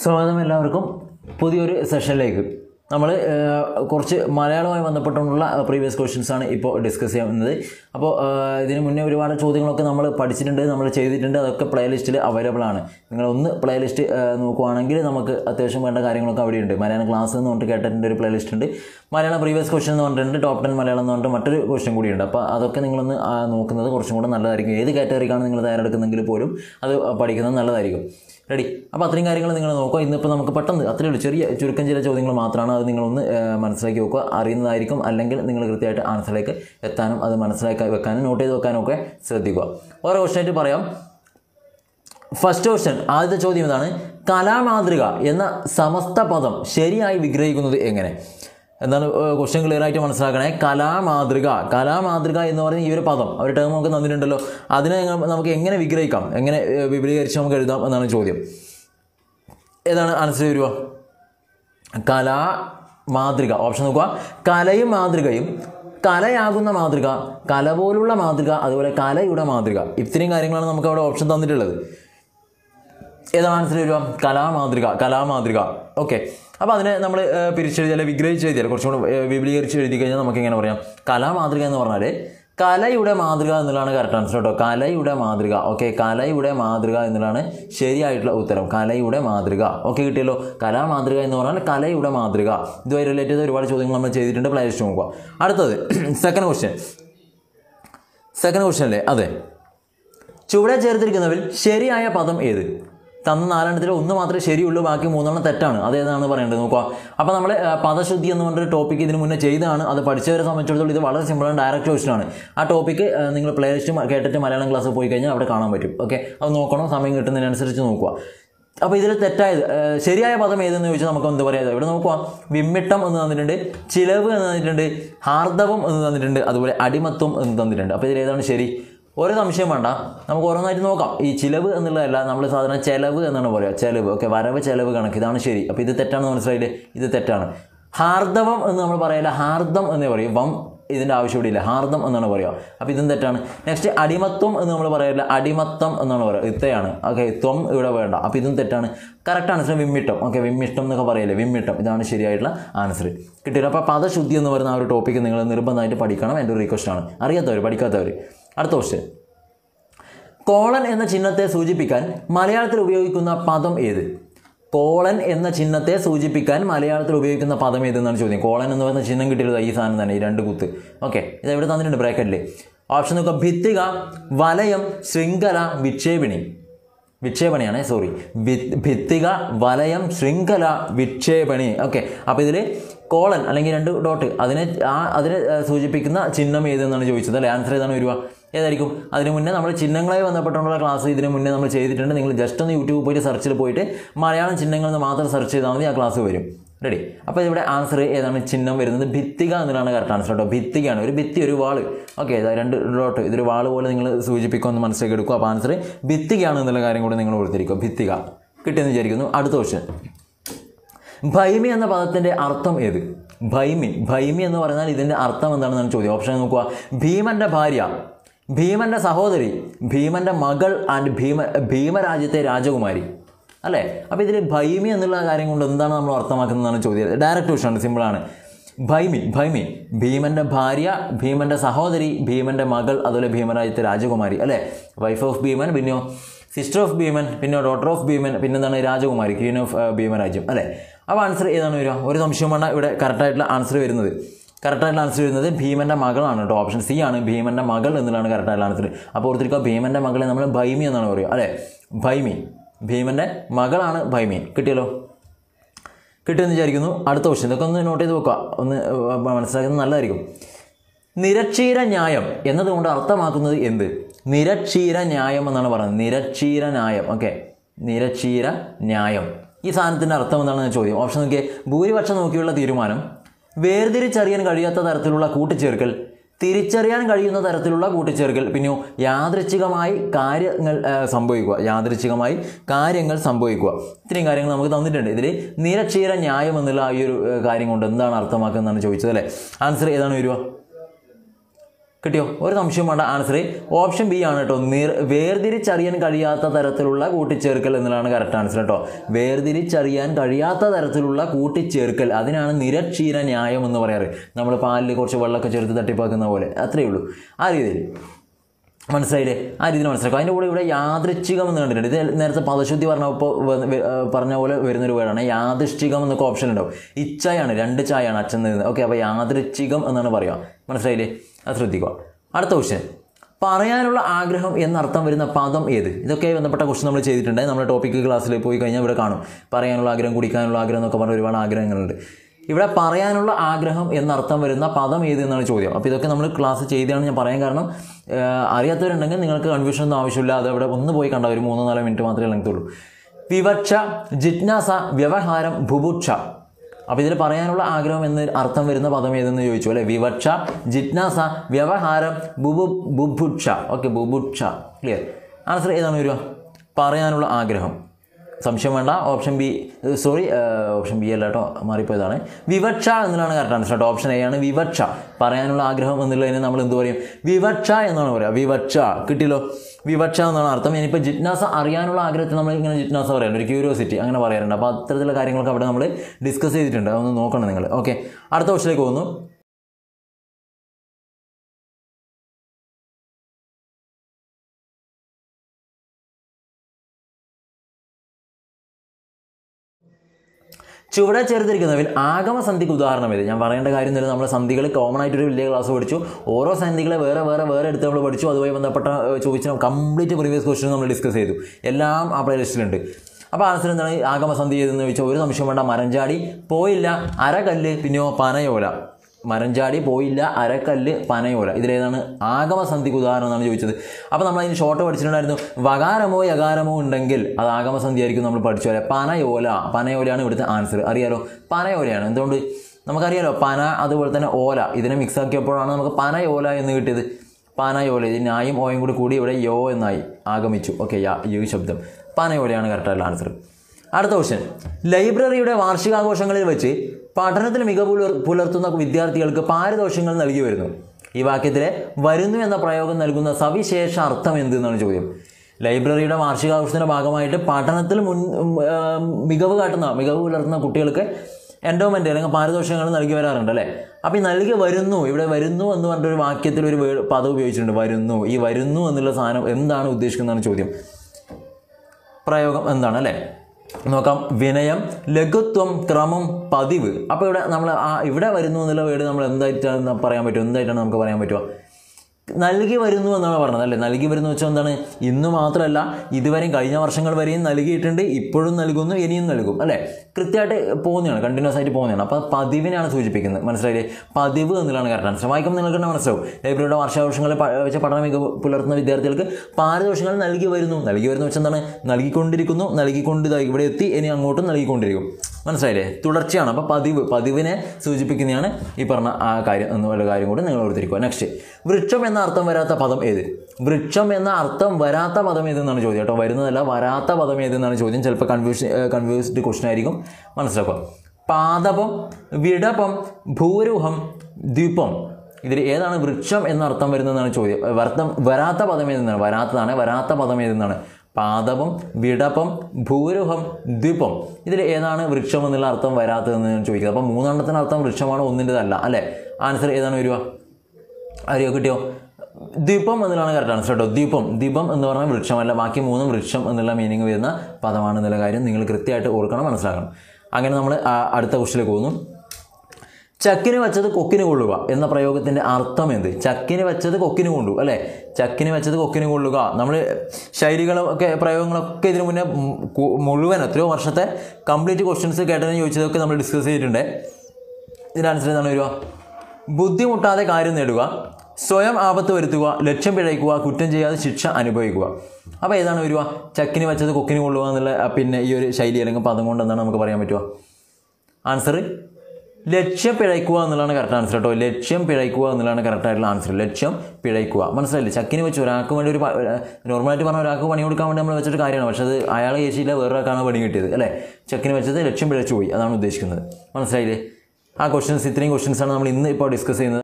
സ്വാഗതം എല്ലാവർക്കും പുതിയൊരു സെഷനിലേക്ക് നമ്മൾ കുറച്ച് മലയാളവുമായി ബന്ധപ്പെട്ടുള്ള പ്രീവിയസ് ക്വസ്റ്റ്യൻസ് ആണ് ഇപ്പോൾ ഡിസ്കസ് ചെയ്യുന്നത് അപ്പോൾ ഏഹ്, ഇതിന് മുന്നേ ഒരുപാട് ചോദ്യങ്ങളൊക്കെ നമ്മൾ പഠിച്ചിട്ടുണ്ട് നമ്മൾ ചെയ്തിട്ടുണ്ട് അതൊക്കെ പ്ലേലിസ്റ്റിൽ അവൈലബിൾ ആണ് നിങ്ങൾ ഒന്ന് പ്ലേലിസ്റ്റ് നോക്കുവാണെങ്കിൽ നമുക്ക് അത്യാവശ്യം വേണ്ട കാര്യങ്ങളൊക്കെ അവിടെയുണ്ട് മലയാളം ക്ലാസ് എന്ന് പറഞ്ഞിട്ട് കേട്ടിട്ടുണ്ട് ഒരു പ്ലേലിസ്റ്റ് ഉണ്ട് മലയാളം പ്രീവിയസ് ക്വസ്റ്റ്യൻ എന്ന് പറഞ്ഞിട്ടുണ്ട് ടോപ്പ് ടെൻ മലയാളം എന്ന് പറഞ്ഞിട്ട് മറ്റൊരു ക്വസ്റ്റ്യൻ കൂടിയുണ്ട് അപ്പോൾ അതൊക്കെ നിങ്ങളൊന്ന് ആ, നോക്കുന്നത് കുറച്ചും കൂടെ നല്ലതായിരിക്കും ഏത് കാറ്റഗറിക്കാണ് നിങ്ങൾ തയ്യാറെടുക്കുന്നെങ്കിൽ പോലും അത് പഠിക്കുന്നത് നല്ലതായിരിക്കും റെഡി അപ്പോൾ അത്രയും കാര്യങ്ങൾ നിങ്ങൾ നോക്കുക ഇന്നിപ്പോൾ നമുക്ക് പെട്ടെന്ന് അത്രയേ ഉള്ളൂ ചെറിയ ചുരുക്കം ചില ചോദ്യങ്ങൾ മാത്രമാണ് അത് നിങ്ങളൊന്ന് ആ, മനസ്സിലാക്കി വെക്കുക അറിയുന്നതായിരിക്കും അല്ലെങ്കിൽ നിങ്ങൾ കൃത്യമായിട്ട് ആൻസറിലേക്ക് എത്താനും അത് മനസ്സിലാക്കി വെക്കാനും നോട്ട് ചെയ്ത് വെക്കാനും ഒക്കെ ശ്രദ്ധിക്കുക ഓരോ ക്വസ്റ്റനായിട്ട് പറയാം ഫസ്റ്റ് ക്വസ്റ്റ്യൻ ആദ്യത്തെ ചോദ്യം ഇതാണ് കലാമാതൃക എന്ന സമസ്ത പദം ശരിയായി വിഗ്രഹിക്കുന്നത് എങ്ങനെ എന്താണ് ക്വസ്റ്റ്യൻ ക്ലിയർ ആയിട്ട് മനസ്സിലാക്കണേ കലാമാതൃക കലാമാതൃക എന്ന് പറയുന്ന ഈ ഒരു പദം ഒരു ടേം നമുക്ക് തന്നിട്ടുണ്ടല്ലോ അതിനെ ഞങ്ങൾ- നമുക്ക് എങ്ങനെ വിഗ്രഹിക്കാം എങ്ങനെ ഏഹ്, വിപുലീകരിച്ച് നമുക്ക് എഴുതാം എന്നാണ് ചോദ്യം ഏതാണ് ആൻസർ വരിക കലാ മാതൃക ഓപ്ഷൻ നോക്കുക കലയും മാതൃകയും കലയാകുന്ന മാതൃക കല പോലുള്ള മാതൃക അതുപോലെ കലയുടെ മാതൃക ഇത്രയും കാര്യങ്ങളാണ് നമുക്ക് അവിടെ ഓപ്ഷൻ തന്നിട്ടുള്ളത് ഏതാണ് ആൻസർ വരിക കലാമാതൃക കലാമാതൃക ഓക്കെ അപ്പോൾ അതിനെ നമ്മൾ പിരിച്ചെഴുതിയാൽ വിഗ്രഹിച്ച് എഴുതിയാൽ കുറച്ചും കൂടെ ഏഹ്, വിപുലീകരിച്ച് എഴുതി കഴിഞ്ഞാൽ നമുക്ക് എങ്ങനെ പറയാം കലാമാതൃക എന്ന് പറഞ്ഞാൽ കലയുടെ മാതൃക എന്നുള്ളതാണ് കറക്റ്റ് ആൻസർ കേട്ടോ കലയുടെ മാതൃക ഓക്കെ കലയുടെ മാതൃക എന്നുള്ളതാണ് ശരിയായിട്ടുള്ള ഉത്തരം കലയുടെ മാതൃക ഓക്കെ കിട്ടിയല്ലോ കലാമാതൃക എന്ന് പറഞ്ഞാൽ കലയുടെ മാതൃക ഇതുമായി റിലേറ്റ് ചെയ്ത ഒരുപാട് ചോദ്യങ്ങൾ നമ്മൾ ചെയ്തിട്ടുണ്ട് പ്ലേലിസ്റ്റ് നോക്കുക അടുത്തത് സെക്കൻഡ് ക്വസ്റ്റ്യൻ സെക്കൻഡ് ക്വസ്റ്റ്യൻ അല്ലേ അതെ ചുവടെ ചേർത്തിരിക്കുന്നതിൽ ശരിയായ പദം ഏത് തന്ന നാലെണ്ണത്തിൽ ഒന്ന് മാത്രമേ ശരിയുള്ളൂ ബാക്കി മൂന്നെണ്ണം തെറ്റാണ് അത് ഏതാണെന്ന് പറയേണ്ടത് നോക്കുക അപ്പോൾ നമ്മൾ പദശുദ്ധി എന്ന് പറഞ്ഞൊരു ടോപ്പിക്ക് ഇതിന് മുന്നേ ചെയ്തതാണ് അത് പഠിച്ചവരെ സംബന്ധിച്ചിടത്തോളം ഇത് വളരെ സിമ്പിളാണ് ഡയറക്റ്റ് ക്വസ്റ്റൻ ആണ് ആ ടോപ്പിക്ക് നിങ്ങൾ പ്ലേലിസ്റ്റ് കേട്ടിട്ട് മലയാളം ക്ലാസ് പോയി കഴിഞ്ഞാൽ അവിടെ കാണാൻ പറ്റും ഓക്കെ അത് നോക്കണം സമയം കിട്ടുന്നതിനനുസരിച്ച് നോക്കുക അപ്പോൾ ഇതിൽ തെറ്റായത് ഏഹ്, ശരിയായ പദം ഏതെന്ന് ചോദിച്ചാൽ നമുക്ക് എന്ത് പറയാം ഇവിടെ നോക്കുക വിമ്മിട്ടം എന്ന് തന്നിട്ടുണ്ട് ചിലവ് എന്ന് തന്നിട്ടുണ്ട് ഹാർദവം എന്ന് തന്നിട്ടുണ്ട് അതുപോലെ അടിമത്വം എന്ന് തന്നിട്ടുണ്ട് അപ്പോൾ ഇതിൽ ഏതാണ് ശരി ഒരു സംശയം വേണ്ട നമുക്ക് ഓരോന്നായിട്ട് നോക്കാം ഈ ചിലവ് എന്നുള്ളതല്ല നമ്മൾ സാധാരണ ചെലവ് എന്നാണ് പറയുക ചെലവ് ഓക്കെ വരവ് ചെലവ് കണക്ക് ഇതാണ് ശരി അപ്പോൾ ഇത് തെറ്റാണെന്ന് മനസ്സിലായില്ലേ ഇത് തെറ്റാണ് ഹാർദവം എന്ന് നമ്മൾ പറയില്ല ഹാർദം എന്നേ പറയും വം ഇതിൻ്റെ ആവശ്യം ഇവിടെ ഇല്ല ഹാർദം എന്നാണ് പറയുക അപ്പോൾ ഇതും തെറ്റാണ് നെക്സ്റ്റ് അടിമത്വം എന്ന് നമ്മൾ പറയില്ല അടിമത്തം എന്നാണ് പറയുക ഇത്തയാണ് ഓക്കെ ത്വം ഇവിടെ വേണ്ട അപ്പോൾ ഇതും തെറ്റാണ് കറക്റ്റ് ആൻസർ വിമ്മിട്ടം ഓക്കെ വിമ്മിഷ്ടം എന്നൊക്കെ പറയില്ലേ വിമ്മിട്ടം ഇതാണ് ശരിയായിട്ടുള്ള ആൻസർ കിട്ടിയത് അപ്പോൾ പദശുദ്ധി എന്ന് പറയുന്ന ആ ഒരു ടോപ്പിക്ക് നിങ്ങൾ നിർബന്ധമായിട്ട് പഠിക്കണം എൻ്റെ ഒരു റിക്വസ്റ്റ് ആണ് അറിയാത്തവർ പഠിക്കാത്തവർ അടുത്ത ക്വസ്റ്റ്യൻ കോളൻ എന്ന ചിഹ്നത്തെ സൂചിപ്പിക്കാൻ മലയാളത്തിൽ ഉപയോഗിക്കുന്ന പദം ഏത് കോളൻ എന്ന ചിഹ്നത്തെ സൂചിപ്പിക്കാൻ മലയാളത്തിൽ ഉപയോഗിക്കുന്ന പദം ഏതെന്നാണ് ചോദ്യം കോളൻ എന്ന് പറയുന്ന ചിഹ്നം കിട്ടിയത് ഈ സാധനം തന്നെ ഈ രണ്ട് കുത്ത് ഓക്കെ ഇത് എവിടെ തന്നിട്ടുണ്ട് ബ്രാക്കറ്റിൽ ഓപ്ഷൻ നോക്കുക ഭിത്തിക വലയം ശൃംഖല വിക്ഷേപിണി വിക്ഷേപണിയാണ് സോറി ഭിത്തിക വലയം ശൃംഖല വിക്ഷേപണി ഓക്കെ അപ്പോൾ ഇതിൽ കോളൻ അല്ലെങ്കിൽ രണ്ട് ഡോട്ട് അതിനെ ആ അതിനെ ഏഹ്, സൂചിപ്പിക്കുന്ന ചിഹ്നം ഏതെന്നാണ് ചോദിച്ചത് അല്ലേ ആൻസർ ഏതാണ് വരിക ഏതായിരിക്കും അതിന് മുന്നേ നമ്മൾ ചിഹ്നങ്ങളെ ബന്ധപ്പെട്ടുള്ള ക്ലാസ് ഇതിന് മുന്നേ നമ്മൾ ചെയ്തിട്ടുണ്ട് നിങ്ങൾ ജസ്റ്റ് ഒന്ന് യൂട്യൂബ് പോയിട്ട് സെർച്ചിൽ പോയിട്ട് മലയാളം ചിഹ്നങ്ങൾ എന്ന് മാത്രം സെർച്ച് ചെയ്താൽ മതി ആ ക്ലാസ് വരും റെഡി അപ്പോൾ ഇവിടെ ആൻസർ ഏതാണ് ചിഹ്നം വരുന്നത് ഭിത്തിക എന്നുള്ളതാണ് കറക്റ്റ് ആൻസർ കേട്ടോ ഭിത്തികയാണ് ഒരു ഭിത്തി ഒരു വാള് ഓക്കെ രണ്ട് ഡോട്ട് ഇതൊരു വാള് പോലെ നിങ്ങൾ സൂചിപ്പിക്കുമെന്ന് മനസ്സിലാക്കി എടുക്കുക അപ്പോൾ ആൻസർ ഭിത്തികയാണ് എന്നുള്ള കാര്യം കൂടി നിങ്ങൾ ഓർത്തിരിക്കുക ഭിത്തിക കിട്ടിയെന്ന് വിചാരിക്കുന്നു അടുത്ത ക്വസ്റ്റ്യൻ ഭൈമി എന്ന പദത്തിൻ്റെ അർത്ഥം ഏത് ഭൈമി ഭൈമി എന്ന് പറഞ്ഞാൽ ഇതിൻ്റെ അർത്ഥം എന്താണെന്നാണ് ചോദ്യം ഓപ്ഷൻ നോക്കുക ഭീമൻ്റെ ഭാര്യ ഭീമൻ്റെ സഹോദരി ഭീമൻ്റെ മകൾ ആൻഡ് ഭീമ ഭീമരാജ്യത്തെ രാജകുമാരി അല്ലേ അപ്പോൾ ഇതിൽ ഭൈമി എന്നുള്ള കാര്യം കൊണ്ട് എന്താണ് നമ്മൾ അർത്ഥമാക്കുന്നതാണ് ചോദ്യം ഡയറക്റ്റ് ക്വസ്റ്റൻ സിമ്പിളാണ് ഭൈമി ഭൈമി ഭീമൻ്റെ ഭാര്യ ഭീമൻ്റെ സഹോദരി ഭീമൻ്റെ മകൾ അതുപോലെ ഭീമരാജ്യത്തെ രാജകുമാരി അല്ലേ വൈഫ് ഓഫ് ഭീമൻ പിന്നെയോ സിസ്റ്റർ ഓഫ് ഭീമൻ പിന്നെ ഡോട്ടർ ഓഫ് ഭീമൻ പിന്നെന്താണ് രാജകുമാരി ക്വീൻ ഓഫ് ഭീമരാജ്യം അല്ലേ അപ്പോൾ ആൻസർ ഏതാണ് വരിക ഒരു സംശയം വേണ്ട ഇവിടെ കറക്റ്റായിട്ടുള്ള ആൻസർ വരുന്നത് കറക്റ്റായിട്ടുള്ള ആൻസർ വരുന്നത് ഭീമൻ്റെ മകളാണ് കേട്ടോ ഓപ്ഷൻ സി ആണ് ഭീമൻ്റെ മകൾ എന്നുള്ളതാണ് കറക്റ്റായിട്ടുള്ള ആൻസർ അപ്പോൾ ഓർത്തിരിക്കുക ഭീമൻ്റെ മകളെ നമ്മൾ ഭൈമി എന്നാണ് പറയുക അല്ലേ ഭൈമി ഭീമൻ്റെ മകളാണ് ഭൈമി കിട്ടിയല്ലോ കിട്ടുമെന്ന് വിചാരിക്കുന്നു അടുത്ത ക്വസ്റ്റ്യൻ ഇതൊക്കെ ഒന്ന് നോട്ട് ചെയ്ത് വെക്കുക ഒന്ന് ഏർ, മനസ്സിലാക്കുന്നത് നല്ലതായിരിക്കും നിരക്ഷീര ന്യായം എന്നതുകൊണ്ട് അർത്ഥമാക്കുന്നത് എന്ത് നിരക്ഷീര ന്യായം എന്നാണ് പറയുന്നത് നിരക്ഷീര ന്യായം ഓക്കെ നിരക്ഷീര ന്യായം ഈ സാധനത്തിൻ്റെ അർത്ഥം എന്താണെന്ന് ചോദ്യം ഓപ്ഷൻ നോക്കിയേ ഭൂരിപക്ഷം നോക്കിയുള്ള തീരുമാനം വേർതിരിച്ചറിയാൻ കഴിയാത്ത തരത്തിലുള്ള കൂട്ടിച്ചേർക്കൽ തിരിച്ചറിയാൻ കഴിയുന്ന തരത്തിലുള്ള കൂട്ടിച്ചേർക്കൽ പിന്നെയോ യാദൃച്ഛികമായി കാര്യങ്ങൾ ആ, സംഭവിക്കുക യാദൃച്ഛികമായി കാര്യങ്ങൾ സംഭവിക്കുക ഇത്രയും കാര്യങ്ങൾ നമുക്ക് തന്നിട്ടുണ്ട് ഇതിൽ നിരക്ഷീര ന്യായം എന്നുള്ള ആ ഈ ഒരു ഏ, കാര്യം കൊണ്ട് എന്താണ് അർത്ഥമാക്കുന്നതെന്നാണ് ചോദിച്ചത് അല്ലേ ആൻസർ ഏതാണ് വരിക കിട്ടിയോ ഒരു സംശയം വേണ്ട ആൻസർ ഓപ്ഷൻ ബി ആണ് കേട്ടോ നിർ വേർതിരിച്ചറിയാൻ കഴിയാത്ത തരത്തിലുള്ള കൂട്ടിച്ചേർക്കൽ എന്നുള്ളതാണ് കറക്റ്റ് ആൻസർ കേട്ടോ വേർതിരിച്ചറിയാൻ കഴിയാത്ത തരത്തിലുള്ള കൂട്ടിച്ചേർക്കൽ അതിനാണ് നിരക്ഷീര ന്യായം എന്ന് പറയാറ് നമ്മൾ പാലിൽ കുറച്ച് വെള്ളമൊക്കെ ചേർത്ത് തട്ടിപ്പാക്കുന്ന പോലെ അത്രയേ ഉള്ളൂ ആ രീതിയിൽ മനസ്സിലായില്ലേ ആ രീതിയിൽ മനസ്സിലാക്കും അതിൻ്റെ കൂടെ ഇവിടെ യാദൃച്ഛികം എന്ന് കണ്ടിട്ടുണ്ട് ഇത് നേരത്തെ പദശുദ്ധി പറഞ്ഞപ്പോൾ വ- വ- ആ, പറഞ്ഞ പോലെ വരുന്നൊരു വേർഡാണ് യാദൃശ്ചികം എന്നൊക്കെ ഓപ്ഷൻ ഉണ്ടാവും ഇച്ഛയാണ് രണ്ട് ചായയാണ് അച്ഛൻ നിന്ന് ഓക്കെ അപ്പോൾ യാദൃച്ഛികം എന്നാണ് പറയുക മനസ്സിലായില്ലേ അത് ശ്രദ്ധിക്കുക അടുത്ത ക്വസ്റ്റ്യൻ പറയാനുള്ള ആഗ്രഹം എന്നർത്ഥം വരുന്ന പദം ഏത് ഇതൊക്കെ ബന്ധപ്പെട്ട ക്വസ്റ്റ്യൻ നമ്മൾ ചെയ്തിട്ടുണ്ട് നമ്മുടെ ടോപ്പിക് ക്ലാസ്സിൽ പോയി കഴിഞ്ഞാൽ ഇവിടെ കാണും പറയാനുള്ള ആഗ്രഹം കുടിക്കാനുള്ള ആഗ്രഹം എന്നൊക്കെ പറഞ്ഞ ഒരുപാട് ആഗ്രഹങ്ങളുണ്ട് ഇവിടെ പറയാനുള്ള ആഗ്രഹം എന്നർത്ഥം വരുന്ന പദം ഏത് എന്നാണ് ചോദ്യം അപ്പോൾ ഇതൊക്കെ നമ്മൾ ക്ലാസ് ചെയ്തതാണ് ഞാൻ പറയാൻ കാരണം ഏഹ്, അറിയാത്തവരുണ്ടെങ്കിൽ നിങ്ങൾക്ക് കൺഫ്യൂഷൻ ഒന്നും ആവശ്യമില്ല അത് അവിടെ ഒന്ന് പോയി കണ്ട ഒരു മൂന്നോ നാലോ മിനിറ്റ് മാത്രമേ ലെങ്ത്തുള്ളൂ വിവക്ഷ ജിജ്ഞാസ വ്യവഹാരം ബുഭുക്ഷ അപ്പോൾ ഇതിൽ പറയാനുള്ള ആഗ്രഹം എന്ന് അർത്ഥം വരുന്ന പദം ഏതെന്ന് ചോദിച്ചു അല്ലേ വിവക്ഷ ജിജ്ഞാസ വ്യവഹാരം ബുബു ബുഭുക്ഷ ഓക്കെ ബുഭുക്ഷ ക്ലിയർ ആൻസർ ഏതാണ് വരിക പറയാനുള്ള ആഗ്രഹം സംശയം വേണ്ട option B sorry option B അല്ല കേട്ടോ മാറിപ്പോയതാണ് വിവക്ഷ എന്നുള്ളതാണ് കറക്റ്റ് ആൻസർ കേട്ടോ ഓപ്ഷൻ എ ആണ് വിവക്ഷ പറയാനുള്ള ആഗ്രഹം എന്നുള്ളതിന് നമ്മൾ എന്ത് പറയും വിവക്ഷ എന്നാണ് പറയുക വിവക്ഷ കിട്ടിയല്ലോ വിവക്ഷ എന്നാണ് അർത്ഥം ഇനിയിപ്പോൾ ജിജ്ഞാസ അറിയാനുള്ള ആഗ്രഹത്തിൽ നമ്മൾ ഇങ്ങനെ ജിജ്ഞാസ പറയാറുണ്ട് ഒരു ക്യൂരിയോസിറ്റി അങ്ങനെ പറയാറുണ്ട് അപ്പോൾ അത്തരത്തിലുള്ള കാര്യങ്ങളൊക്കെ അവിടെ നമ്മൾ ഡിസ്കസ് ചെയ്തിട്ടുണ്ട് അതൊന്ന് നോക്കണം നിങ്ങൾ ഓക്കെ അടുത്ത ക്വസ്റ്റിലേക്ക് പോകുന്നു ചുവടെ ചേർത്തിരിക്കുന്നവയിൽ ആഗമസന്ധിക്ക് ഉദാഹരണം ഇത് ഞാൻ പറയേണ്ട കാര്യം ഒന്നുമില്ല നമ്മൾ സന്ധികൾ കോമൺ ആയിട്ട് ഒരു വലിയ ക്ലാസ് പഠിച്ചു ഓരോ സന്ധികളെ വേറെ വേറെ വേറെ എടുത്ത് നമ്മൾ പഠിച്ചു അതുമായി ബന്ധപ്പെട്ട ഏഹ്, ചോദിച്ച കംപ്ലീറ്റ് പ്രീവിയസ് ക്വസ്റ്റ്യൻ നമ്മൾ ഡിസ്കസ് ചെയ്തു എല്ലാം ആ പ്ലേ ലിസ്റ്റിലുണ്ട് അപ്പോൾ ആൻസർ എന്താണ് ഈ ആഗമസന്ധി ചെയ്തെന്ന് ചോദിച്ചാൽ ഒരു സംശയം വേണ്ട മരഞ്ചാടി പോയില്ല അരകല്ല് പിന്നെയോ പനയോല മരഞ്ചാടി പോയില്ല അരക്കല്ല് പനയോല ഇതിലേതാണ് ആഗമസന്ധിക്ക് ഉദാഹരണം എന്നാണ് ചോദിച്ചത് അപ്പോൾ നമ്മൾ അതിന് ഷോർട്ട് പഠിച്ചിട്ടുണ്ടായിരുന്നു വകാരമോ യകാരമോ ഉണ്ടെങ്കിൽ അത് ആഗമസന്ധി ആയിരിക്കും നമ്മൾ പഠിച്ചു പോലെ പനയോല പനയോലയാണ് ഇവിടുത്തെ ആൻസർ അറിയാലോ പനയോലയാണ് എന്തുകൊണ്ട് നമുക്കറിയാലോ പന അതുപോലെ തന്നെ ഓല ഇതിനെ മിക്സ് ആക്കിയപ്പോഴാണ് നമുക്ക് പനയോല എന്ന് കിട്ടിയത് പനയോല ഇത് ഞായും ഓയും കൂടി കൂടി ഇവിടെ യോ എന്നായി ആഗമിച്ചു ഓക്കെ യാ യു ശബ്ദം പനയോലയാണ് കറക്റ്റായിട്ടുള്ള ആൻസർ അടുത്ത ക്വസ്റ്റ്യൻ ലൈബ്രറിയുടെ വാർഷികാഘോഷങ്ങളിൽ വെച്ച് പഠനത്തിൽ മികവ് പുലർ- പുലർത്തുന്ന വിദ്യാർത്ഥികൾക്ക് പാരിതോഷികങ്ങൾ നൽകി വരുന്നു ഈ വാക്യത്തിലെ വരുന്നു എന്ന പ്രയോഗം നൽകുന്ന സവിശേഷ അർത്ഥം എന്തെന്നാണ് ചോദ്യം ലൈബ്രറിയുടെ വാർഷികാഘോഷത്തിൻ്റെ ഭാഗമായിട്ട് പഠനത്തിൽ മുൻ ഉം, ആ, മികവ് കാട്ടുന്ന മികവ് പുലർത്തുന്ന കുട്ടികൾക്ക് എൻഡോമെൻ്റ് അല്ലെങ്കിൽ പാരിതോഷികങ്ങൾ നൽകി വരാറുണ്ട് അല്ലേ അപ്പോൾ ഈ നൽകി വരുന്നു ഇവിടെ വരുന്നു എന്ന് പറഞ്ഞൊരു വാക്യത്തിൽ ഒരു word- പദം ഉപയോഗിച്ചിട്ടുണ്ട് വരുന്നു ഈ വരുന്നു എന്നുള്ള സാധനം എന്താണ് ഉദ്ദേശിക്കുന്നതാണ് ചോദ്യം പ്രയോഗം എന്താണ് അല്ലേ നോക്കാം വിനയം ലഘുത്വം ക്രമം പതിവ് അപ്പോൾ ഇവിടെ നമ്മൾ ആ ഇവിടെ വരുന്നു എന്നുള്ള വേർഡ് നമ്മൾ എന്തായിട്ടാണ് പറയാൻ പറ്റും എന്തായിട്ടാണ് നമുക്ക് പറയാൻ പറ്റുക നൽകി വരുന്നു എന്നാണ് പറഞ്ഞത് അല്ലേ നൽകി വരുന്നു വെച്ചാൽ എന്താണ് ഇന്ന് മാത്രമല്ല ഇതുവരെയും കഴിഞ്ഞ വർഷങ്ങൾ വരെയും നൽകിയിട്ടുണ്ട് ഇപ്പോഴും നൽകുന്നു ഇനിയും നൽകും അല്ലേ കൃത്യമായിട്ട് പോകുന്നതാണ് കണ്ടിന്യൂസ് ആയിട്ട് പോകുന്നതാണ് അപ്പോൾ പതിവിനാണ് സൂചിപ്പിക്കുന്നത് മനസ്സിലായില്ലേ പതിവ് എന്നുള്ളതാണ് കറക്റ്റ് ആൻസർ വായിക്കുമ്പോൾ നിങ്ങൾക്ക് തന്നെ മനസ്സിലാവും ലൈബ്രറിയുടെ വാർഷികാഘോഷങ്ങളിൽ പ- വെച്ച് പഠന മികവ് പുലർത്തുന്ന വിദ്യാർത്ഥികൾക്ക് പാരിതോഷികങ്ങൾ നൽകി വരുന്നു നൽകി വരുന്നു വെച്ചാൽ എന്താണ് നൽകിക്കൊണ്ടിരിക്കുന്നു നൽകിക്കൊണ്ട് ഇതാ ഇവിടെ എത്തി ഇനി അങ്ങോട്ടും നൽകിക്കൊണ്ടിരിക്കും മനസ്സിലായില്ലേ തുടർച്ചയാണ് അപ്പോൾ പതിവ് പതിവിനെ സൂചിപ്പിക്കുന്നതാണ് ഈ പറഞ്ഞ ആ കാര്യം എന്നുള്ള കാര്യം കൂടി നിങ്ങൾ ഓർത്തിരിക്കുക നെക്സ്റ്റ് വൃക്ഷം എന്ന അർത്ഥം വരാത്ത പദം ഏത് വൃക്ഷം എന്ന അർത്ഥം വരാത്ത പദം ഏതെന്നാണ് ചോദ്യം കേട്ടോ വരുന്നതല്ല വരാത്ത പദം ഏതെന്നാണ് ചോദ്യം ചിലപ്പോൾ കൺഫ്യൂഷൻ കൺഫ്യൂസ്ഡ് ക്വസ്റ്റൻ ആയിരിക്കും മനസ്സിലാക്കുക പാദപം വിടപം ഭൂരൂഹം ദ്വീപം ഇതിൽ ഏതാണ് വൃക്ഷം എന്ന അർത്ഥം വരുന്നതെന്നാണ് ചോദ്യം വർത്ഥം വരാത്ത പദം ഏതെന്നാണ് വരാത്തതാണ് വരാത്ത പദം ഏതെന്നാണ് പാദപം വിടപം ഭൂരുഹം ദ്വീപം ഇതിൽ ഏതാണ് വൃക്ഷം എന്നുള്ള അർത്ഥം വരാത്തതെന്ന് ഞാൻ ചോദിക്കുന്നത് അപ്പോൾ മൂന്നെണ്ണത്തിന് അർത്ഥം വൃക്ഷമാണ് ഒന്നിൻ്റെതല്ല അല്ലേ ആൻസർ ഏതാണ് വരിക അറിയോ കിട്ടിയോ ദ്വീപം എന്നുള്ളതാണ് കറക്റ്റ് ആൻസർ കേട്ടോ ദ്വീപം ദ്വീപം എന്ന് പറഞ്ഞാൽ വൃക്ഷമല്ല ബാക്കി മൂന്നും വൃക്ഷം എന്നുള്ള മീനിങ് വരുന്ന പദമാണ് എന്നുള്ള കാര്യം നിങ്ങൾ കൃത്യമായിട്ട് ഓർക്കണം മനസ്സിലാക്കണം അങ്ങനെ നമ്മൾ ആ അടുത്ത ക്വസ്റ്റിലേക്ക് പോകുന്നു ചക്കിന് വെച്ചത് കൊക്കിന് കൊള്ളുക എന്ന പ്രയോഗത്തിൻ്റെ അർത്ഥം എന്ത് ചക്കിന് വെച്ചത് കൊക്കിന് കൊണ്ടു അല്ലേ ചക്കിന് വെച്ചത് കൊക്കിന് കൊള്ളുക നമ്മൾ ശൈലികളും ഒക്കെ പ്രയോഗങ്ങളൊക്കെ ഇതിനു മുന്നേ മു- കു- മുഴുവൻ എത്രയോ വർഷത്തെ കംപ്ലീറ്റ് ക്വസ്റ്റ്യൻസ് കേട്ടതിന് ചോദിച്ചതൊക്കെ നമ്മൾ ഡിസ്കസ് ചെയ്തിട്ടുണ്ട് ഇതിനനുസരിച്ച് എന്താണ് വരിക ബുദ്ധിമുട്ടാതെ കാര്യം നേടുക സ്വയം ആപത്ത് വരുത്തുക ലക്ഷ്യം പിഴയ്ക്കുക കുറ്റം ചെയ്യാതെ ശിക്ഷ അനുഭവിക്കുക അപ്പോൾ ഏതാണ് വരിക ചക്കിന് വെച്ചത് കൊക്കിന് കൊള്ളുക എന്നുള്ള ആ, പിന്നെ ഈ ഒരു ശൈലി അല്ലെങ്കിൽ പദം കൊണ്ട് എന്താണ് നമുക്ക് പറയാൻ പറ്റുക ആൻസർ ലക്ഷ്യം പിഴയ്ക്കുക എന്നുള്ളതാണ് കറക്റ്റ് ആൻസർ കേട്ടോ ലക്ഷ്യം പിഴയ്ക്കുക എന്നുള്ളതാണ് കറക്റ്റ് ആയിട്ടുള്ള ആൻസർ ലക്ഷ്യം പിഴയ്ക്കുക മനസ്സിലായില്ലേ ചക്കിന് വെച്ച് ഒരാൾക്ക് വേണ്ടി ഒരു പ- നോർമലായിട്ട് പറഞ്ഞാൽ ഒരാൾക്ക് പണി കൊടുക്കാൻ വേണ്ടി നമ്മൾ വെച്ചിട്ട് കാര്യമാണ് പക്ഷേ അത് അയാളെ ചേച്ചിയില്ല വേറൊരാൾക്കാണ് പണി കിട്ടിയത് അല്ലേ ചക്കിന് വെച്ചത് ലക്ഷ്യം പിഴച്ചു പോയി അതാണ് ഉദ്ദേശിക്കുന്നത് മനസ്സിലായില്ലേ ആ ക്വസ്റ്റ്യൻസ് ഇത്രയും ക്വസ്റ്റ്യൻസ് ആണ് നമ്മൾ ഇന്ന് ഇപ്പോൾ ഡിസ്കസ് ചെയ്യുന്നത്